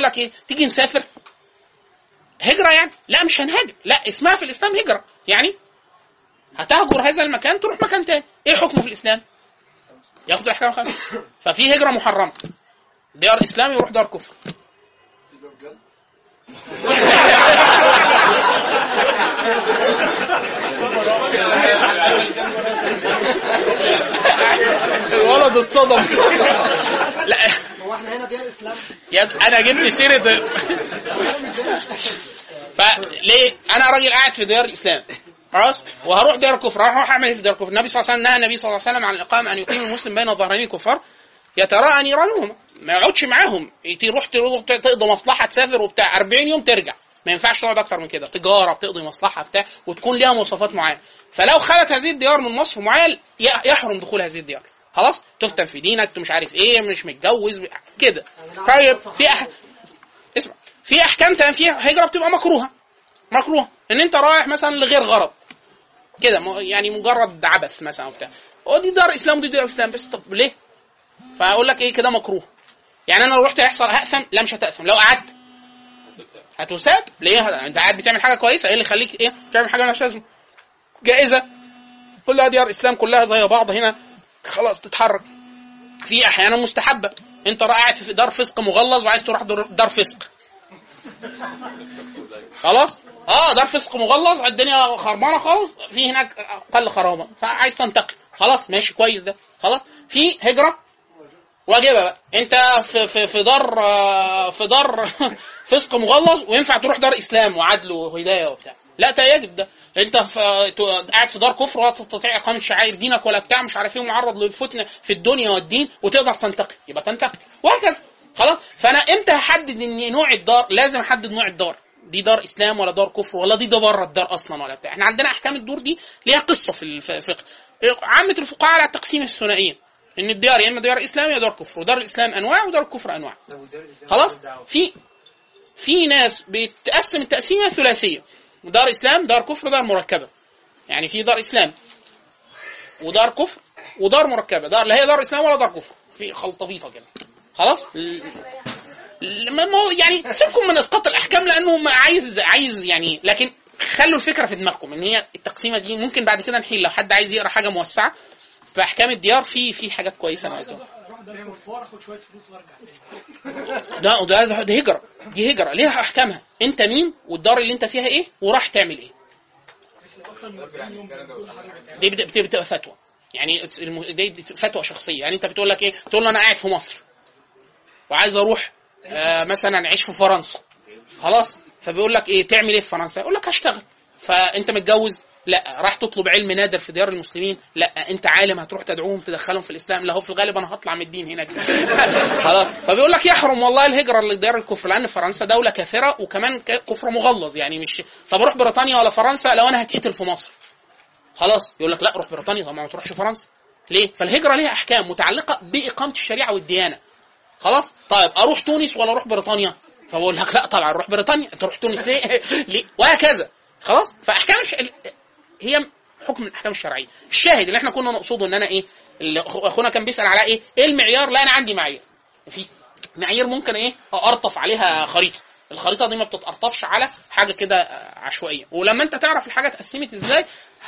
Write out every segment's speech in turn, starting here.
لك ايه تيجي نسافر هجره يعني لا مش هنهاجر لا اسمها في الاسلام هجره يعني هتهجر هذا المكان تروح مكان تاني ايه حكمه في الاسلام ياخد الاحكام الخمسه ففي هجره محرمه ديار اسلامي يروح دار كفر الولد اتصدم لا هو احنا هنا ديار اسلام يا انا جبت سيره فليه انا راجل قاعد في ديار الاسلام خلاص وهروح ديار الكفر هروح اعمل ايه في ديار الكفر النبي صلى الله عليه وسلم نهى النبي صلى الله عليه وسلم عن الاقامه ان يقيم المسلم بين ظهرين الكفار يتراءى نيرانهم ما يقعدش معاهم تروح تروح تقضي مصلحه تسافر وبتاع 40 يوم ترجع ما ينفعش تقعد اكتر من كده تجاره بتقضي مصلحه بتاع وتكون ليها مواصفات معينه فلو خلت هذه الديار من مصر معين يحرم دخول هذه الديار خلاص تفتن في دينك مش عارف ايه مش متجوز كده طيب في أح... اسمع في احكام تانية فيها هجره بتبقى مكروهه مكروه ان انت رايح مثلا لغير غرض كده م- يعني مجرد عبث مثلا وبتاع ودي دار اسلام ودي دار اسلام بس طب ليه؟ فاقول لك ايه كده مكروه يعني انا لو رحت هيحصل هاثم لا مش هتاثم لو قعدت هتساب ليه ه- انت قاعد بتعمل حاجه كويسه ايه اللي يخليك ايه تعمل حاجه مالهاش لازمه جائزه كلها ديار اسلام كلها زي بعض هنا خلاص تتحرك في احيانا مستحبه انت قاعد في دار فسق مغلظ وعايز تروح دار دار فسق خلاص اه دار فسق مغلظ الدنيا خربانه خالص في هناك اقل خرابه فعايز تنتقل خلاص ماشي كويس ده خلاص في هجره واجبه بقى انت في في في دار آه، في دار فسق مغلظ وينفع تروح دار اسلام وعدل وهدايه وبتاع لا ده يجب ده انت في ت- قاعد في دار كفر ولا تستطيع اقامه شعائر دينك ولا بتاع مش عارف ايه ومعرض للفتنه في الدنيا والدين وتقدر تنتقل يبقى تنتقل وهكذا خلاص فانا امتى هحدد ان نوع الدار لازم احدد نوع الدار دي دار اسلام ولا دار كفر ولا دي ده بره الدار اصلا ولا بتاع احنا عندنا احكام الدور دي ليها قصه في الفقه عامه الفقهاء على التقسيم الثنائيه ان الديار يا اما ديار اسلام يا دار كفر ودار الاسلام انواع ودار الكفر انواع خلاص في في ناس بتقسم التقسيمه الثلاثيه دار اسلام دار كفر دار مركبه يعني في دار اسلام ودار كفر ودار مركبه دار لا هي دار اسلام ولا دار كفر في خلطبيطه كده خلاص ال- ال- ما ما هو يعني سيبكم من اسقاط الاحكام لانه ما عايز عايز يعني لكن خلوا الفكره في دماغكم ان هي التقسيمه دي ممكن بعد كده نحيل لو حد عايز يقرا حاجه موسعه في احكام الديار في في حاجات كويسه انا قلتها اروح دار كفار اخد شويه فلوس وارجع تاني ده ده ده- دي هجره دي هجره ليها احكامها انت مين والدار اللي انت فيها ايه وراح تعمل ايه اكتر من 40 يوم زي ما بتقول حضرتك دي بت- بت- بتبقى فتوى يعني الم- دي دي فتوى شخصيه يعني انت بتقول لك ايه تقول له انا قاعد في مصر وعايز اروح آه مثلا اعيش في فرنسا خلاص فبيقول لك ايه تعمل ايه في فرنسا يقول لك هشتغل فانت متجوز لا راح تطلب علم نادر في ديار المسلمين لا انت عالم هتروح تدعوهم تدخلهم في الاسلام لا هو في الغالب انا هطلع من الدين هناك خلاص فبيقول لك يحرم والله الهجره لديار الكفر لان فرنسا دوله كافره وكمان ك- كفر مغلظ يعني مش طب اروح بريطانيا ولا فرنسا لو انا هتقتل في مصر خلاص يقول لك لا روح بريطانيا طب ما تروحش فرنسا ليه فالهجره ليها احكام متعلقه باقامه الشريعه والديانه خلاص طيب اروح تونس ولا اروح بريطانيا فبقول لك لا طبعا روح بريطانيا انت روح تونس ليه ليه وهكذا خلاص فاحكام الح... ال- هي حكم من الاحكام الشرعيه الشاهد اللي احنا كنا نقصده ان انا ايه اللي أخ- اخونا كان بيسال على ايه ايه المعيار لا انا عندي معايير في معايير ممكن ايه ارطف عليها خريطه الخريطه دي ما بتتقرطفش على حاجه كده آه، عشوائيه ولما انت تعرف الحاجه اتقسمت ازاي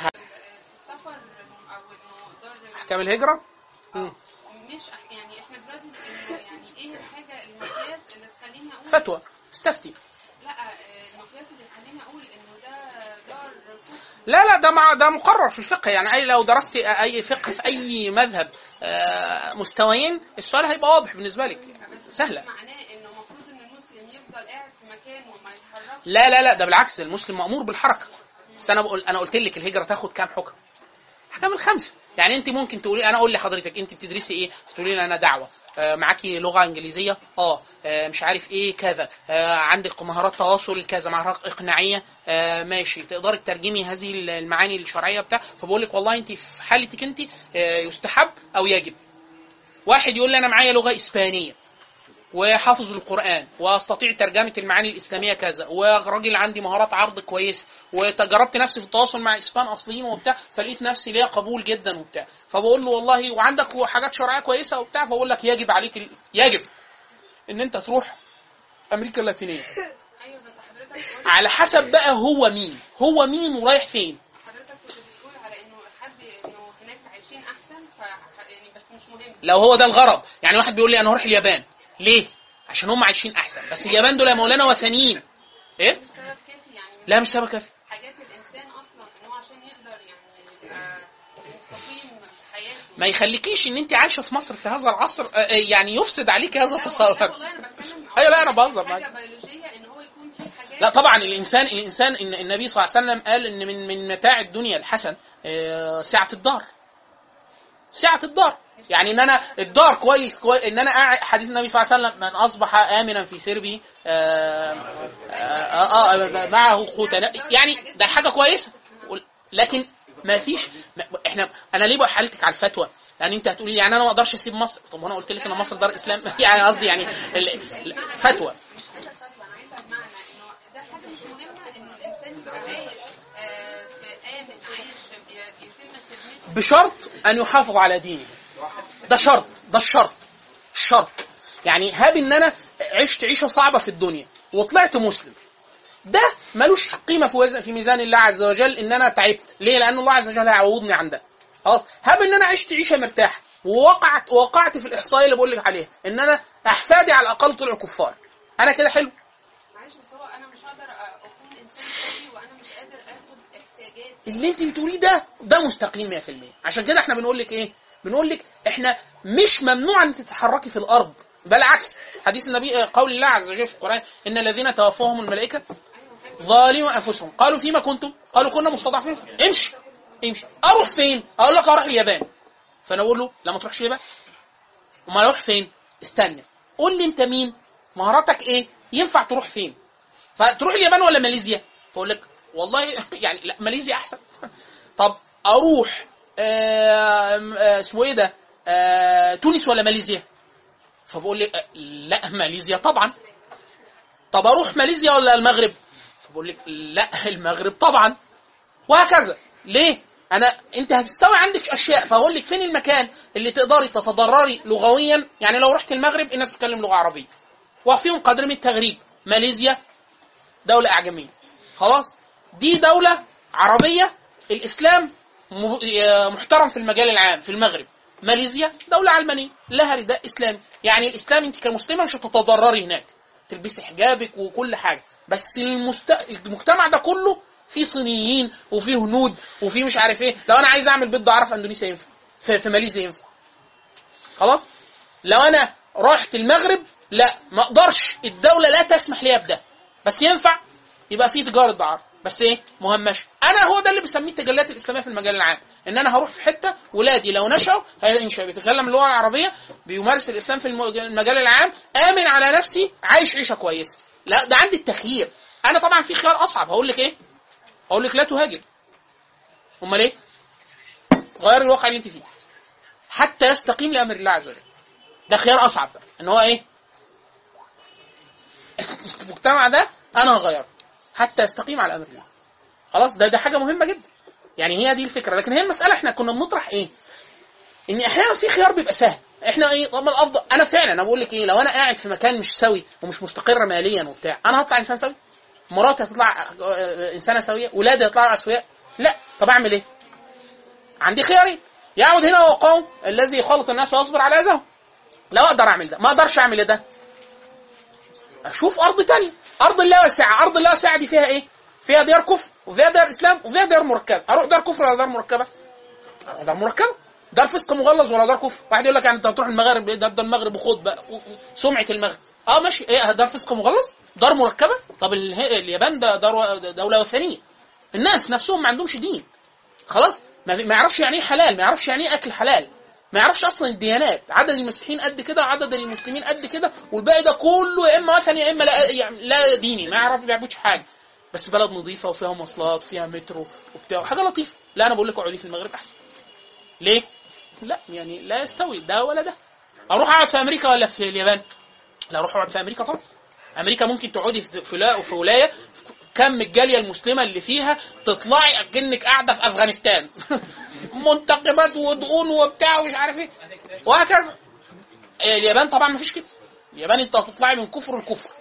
السفر او انه دار احكام الهجره مم. مش أح- يعني احنا دلوقتي انه يعني ايه الحاجه المقياس اللي تخليني اقول فتوى استفتي لا آه، المقياس اللي يخليني اقول انه ده دار كفر لا لا ده مع ده مقرر في الفقه يعني اي لو درست اي فقه في اي مذهب آه، مستويين السؤال هيبقى واضح بالنسبه لك بس سهله معناه انه المفروض ان المسلم يفضل قاعد في مكانه وما يتحركش لا لا لا ده بالعكس المسلم مامور بالحركه بس انا بقول انا قلت لك الهجره تاخد كام حكم احكام الخمسه يعني انت ممكن تقولي انا اقول لحضرتك انت بتدرسي ايه تقولي لي انا دعوه آه، معاكي لغه انجليزيه اه آه، مش عارف ايه كذا آه، عندك مهارات تواصل كذا مهارات اقناعيه آه، ماشي تقدري تترجمي هذه المعاني الشرعيه بتاع فبقول لك والله انت في حالتك انت آه، يستحب او يجب واحد يقول لي انا معايا لغه اسبانيه وحافظ القرآن واستطيع ترجمة المعاني الإسلامية كذا وراجل عندي مهارات عرض كويسة وجربت نفسي في التواصل مع إسبان أصليين وبتاع فلقيت نفسي ليا قبول جدا وبتاع فبقول له والله وعندك حاجات شرعية كويسة وبتاع فبقول لك يجب عليك ال... يجب إن أنت تروح امريكا اللاتينيه ايوه بس حضرتك قلت على حسب بقى هو مين هو مين ورايح فين حضرتك كنت بتقول على انه حد انه هناك عايشين احسن ف يعني بس مش مهم لو هو ده الغرض يعني واحد بيقول لي انا هروح اليابان ليه عشان هم عايشين احسن بس اليابان دول يا مولانا وثنيين ايه مش سبب كافي يعني لا مش سبب كافي حاجات الانسان اصلا ان هو عشان يقدر يعني يبقى مستقيم في حياته ما يخليكيش ان انت عايشه في مصر في هذا العصر آه، آه، يعني يفسد عليك هذا لا والله- لا التصور والله انا بتكلم أيوة، لا، أنا بهزر حاجه معاك. بيولوجيه ان هو يكون في حاجات لا طبعا الانسان الانسان إن النبي صلى الله عليه وسلم قال ان من من متاع الدنيا الحسن آه، سعه الدار سعه الدار يعني ان انا الدار كويس, كويس ان انا قاعد حديث النبي صلى الله عليه وسلم من اصبح امنا في سربه آه آه آه معه قوت يعني ده حاجه كويسه لكن ما فيش ما احنا انا ليه بحالتك على الفتوى؟ يعني انت هتقولي يعني انا ما اقدرش اسيب مصر طب وانا قلت لك ان مصر دار اسلام يعني قصدي يعني ال- ال- فتوى مش حاجه فتوى انا عايزه بمعنى انه ده حاجه مش مهمه انه الانسان يبقى عايش آه، في امن عايش بي- بيتم خدمته بشرط ان يحافظ على دينه ده شرط ده الشرط الشرط يعني هاب ان انا عشت عيشه صعبه في الدنيا وطلعت مسلم ده ملوش قيمه في وزن في ميزان الله عز وجل ان انا تعبت ليه لان الله عز وجل هيعوضني عن ده خلاص هاب ان انا عشت عيشه مرتاحه ووقعت وقعت في الاحصائيه اللي بقول لك عليها ان انا احفادي على الاقل طلعوا كفار انا كده حلو معلش بس هو انا مش هقدر أ- اكون انسان سوي وانا مش قادر اخد احتياجاتي اللي انت بتقوليه ده ده مستقيم 100% عشان كده احنا بنقول لك ايه بنقول لك احنا مش ممنوع ان تتحركي في الارض بالعكس حديث النبي اه، قول الله عز وجل في القران ان الذين توفاهم الملائكه ايوه حاجه ظالموا انفسهم قالوا فيما كنتم قالوا كنا مستضعفين امشي امشي اروح فين اقول لك اروح اليابان فانا اقول له لا ما تروحش اليابان امال اروح فين استنى قول لي انت مين مهاراتك ايه ينفع تروح فين فتروح اليابان ولا ماليزيا فاقول لك والله يعني لا ماليزيا احسن طب اروح آه آه اسمه ايه ده آه تونس ولا ماليزيا فبقول لي آه لا ماليزيا طبعا طب اروح ماليزيا ولا المغرب فبقول لك لا المغرب طبعا وهكذا ليه انا انت هتستوي عندك اشياء فاقول لك فين المكان اللي تقدري تتضرري لغويا يعني لو رحت المغرب الناس بتتكلم لغه عربيه وفيهم قدر من التغريب ماليزيا دوله اعجميه خلاص دي دوله عربيه الاسلام م- آه، محترم في المجال العام في المغرب ماليزيا دوله علمانيه لها رداء اسلامي يعني الاسلام انت كمسلمه مش هتتضرري هناك تلبسي حجابك وكل حاجه بس المست... المجتمع ده كله فيه صينيين وفيه هنود وفيه مش عارف ايه لو انا عايز اعمل بيض عرف في اندونيسيا ينفع في, في ماليزيا ينفع خلاص لو انا رحت المغرب لا ما اقدرش الدوله لا تسمح لي بده بس ينفع يبقى في تجاره دعاره بس ايه مهمشه انا هو ده اللي بسميه التجليات الاسلاميه في المجال العام ان انا هروح في حته ولادي لو نشأوا هينشأ بيتكلم اللغه العربيه بيمارس الاسلام في المج- المجال العام امن على نفسي عايش عيشه كويسه لا ده عندي التخيير انا طبعا في خيار اصعب هقول لك ايه هقول لك لا تهاجر امال ايه غير الواقع اللي انت فيه حتى يستقيم لامر الله عز وجل ده خيار اصعب بقى ان هو ايه المجتمع ده انا هغيره حتى يستقيم على امر الله خلاص ده ده حاجه مهمه جدا يعني هي دي الفكره لكن هي المساله احنا كنا بنطرح ايه ان احيانا في خيار بيبقى سهل احنا ايه طب ما الافضل انا فعلا انا بقول لك ايه لو انا قاعد في مكان مش سوي ومش مستقر ماليا وبتاع انا هطلع انسان سوي مراتي هتطلع آه، انسانه سويه ولادي هيطلعوا اسوياء لا طب اعمل ايه عندي خيارين يعود هنا وقوم الذي يخالط الناس ويصبر على اذاهم لا اقدر اعمل ده ما اقدرش اعمل إيه ده اشوف ارض تانية ارض الله واسعه ارض الله واسعه دي فيها ايه فيها ديار كفر وفيها ديار اسلام وفيها ديار مركبه اروح دار كفر ولا دار مركبه اروح دار مركبه دار فسق مغلظ ولا دار كفر واحد يقول لك يعني انت هتروح المغرب ليه؟ ده ده المغرب وخد بقى و- و- سمعه المغرب اه ماشي ايه دار فسق مغلظ دار مركبه طب اله- اليابان ده دار و- ده دوله وثنيه الناس نفسهم ما عندهمش دين خلاص ما, في- ما يعرفش يعني ايه حلال ما يعرفش يعني ايه اكل حلال ما يعرفش اصلا الديانات عدد المسيحيين قد كده وعدد المسلمين قد كده والباقي ده كله يا اما وثني يا اما لا, يعني لا ديني ما يعرف ما بيعبدش حاجه بس بلد نظيفه وفيها مواصلات وفيها مترو وبتاع وحاجه لطيفه لا انا بقول لك اقعدي في المغرب احسن ليه؟ لا يعني لا يستوي ده ولا ده اروح اقعد في امريكا ولا في اليابان؟ لا اروح اقعد في امريكا طبعا امريكا ممكن تقعدي في في ولا- في ولايه كم الجاليه المسلمه اللي فيها تطلعي اكنك قاعده في افغانستان منتقبات ودقون وبتاع ومش عارف ايه وهكذا اليابان طبعا ما فيش كده اليابان انت هتطلعي من كفر لكفر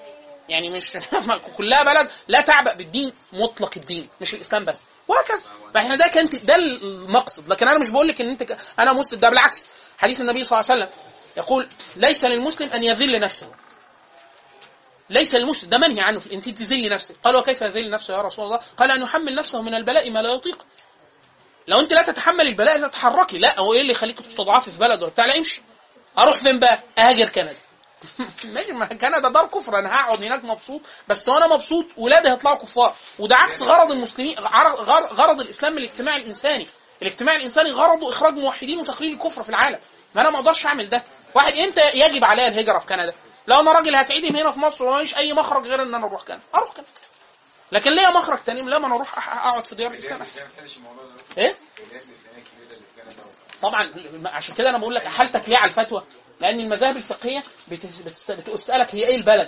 يعني مش كلها بلد لا تعبأ بالدين مطلق الدين مش الاسلام بس وهكذا فاحنا ده كان ده المقصد لكن انا مش بقول لك ان انت ك... انا مسلم ده بالعكس حديث النبي صلى الله عليه وسلم يقول ليس للمسلم ان يذل نفسه ليس للمسلم ده منهي عنه في انت تذل نفسك قال وكيف يذل نفسه يا رسول الله قال ان يحمل نفسه من البلاء ما لا يطيق لو انت لا تتحمل البلاء لا تتحركي لا هو ايه اللي يخليك تستضعفي في بلد ولا بتاع لا امشي اروح فين بقى اهاجر كندا ماشي ما كندا دار كفر انا هقعد هناك مبسوط بس وانا مبسوط ولادي هيطلعوا كفار وده عكس غرض المسلمين غر- غر- غرض الاسلام من الاجتماع الانساني الاجتماع الانساني غرضه اخراج موحدين وتقليل الكفر في العالم ما انا ما اقدرش اعمل ده واحد انت يجب عليا الهجره في كندا لو انا راجل هتعيدم هنا في مصر وماليش اي مخرج غير ان انا اروح كندا اروح كندا لكن ليا مخرج تاني لا ما انا اروح أح- اقعد في ديار الاسلام احسن ايه الولايات الاسلاميه الكبيره اللي في كندا طبعا عشان كده انا بقول لك حالتك ليه على الفتوى لان المذاهب الفقهيه بتس- بتست- بتسالك هي ايه البلد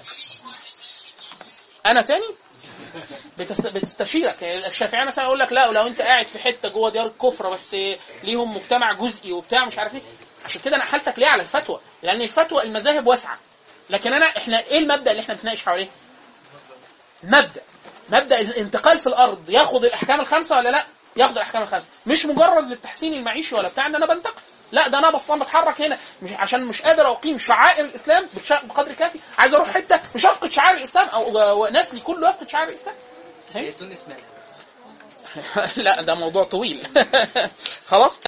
انا تاني بتس... بتستشيرك الشافعيه مثلا يقول لك لا لو انت قاعد في حته جوه ديار الكفر بس ليهم مجتمع جزئي وبتاع مش عارف ايه عشان كده انا حالتك ليه على الفتوى لان الفتوى المذاهب واسعه لكن انا احنا ايه المبدا اللي احنا بنتناقش حواليه مبدا مبدا الانتقال في الارض ياخد الاحكام الخمسه ولا لا ياخد الاحكام الخمسه مش مجرد للتحسين المعيشي ولا بتاع ان انا بنتقل لا ده انا بصلا بتحرك هنا مش عشان مش قادر اقيم شعائر الاسلام بتش- بقدر كافي عايز اروح حته مش هفقد شعائر الاسلام او نسلي كله يفقد شعائر الاسلام هي تونس مالها لا ده موضوع طويل خلاص